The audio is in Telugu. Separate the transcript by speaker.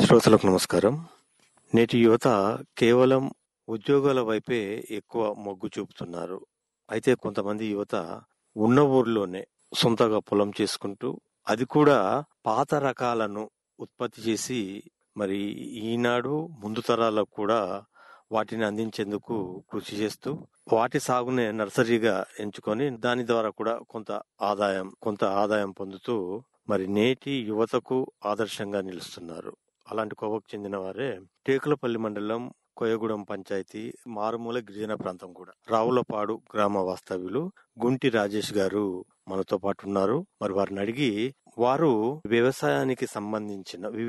Speaker 1: శ్రోతలకు నమస్కారం నేటి యువత కేవలం ఉద్యోగాల వైపే ఎక్కువ మొగ్గు చూపుతున్నారు అయితే కొంతమంది యువత ఉన్న ఊర్లోనే సొంతగా పొలం చేసుకుంటూ అది కూడా పాత రకాలను ఉత్పత్తి చేసి మరి ఈనాడు ముందు తరాలకు కూడా వాటిని అందించేందుకు కృషి చేస్తూ వాటి సాగునే నర్సరీగా ఎంచుకొని దాని ద్వారా కూడా కొంత ఆదాయం కొంత ఆదాయం పొందుతూ మరి నేటి యువతకు ఆదర్శంగా నిలుస్తున్నారు అలాంటి కోవకు చెందిన వారే టేకులపల్లి మండలం కొయ్యగూడెం పంచాయతీ మారుమూల గిరిజన ప్రాంతం కూడా రావులపాడు గ్రామ వాస్తవ్యులు గుంటి రాజేష్ గారు మనతో పాటు ఉన్నారు మరి వారిని అడిగి వారు వ్యవసాయానికి సంబంధించిన వివిధ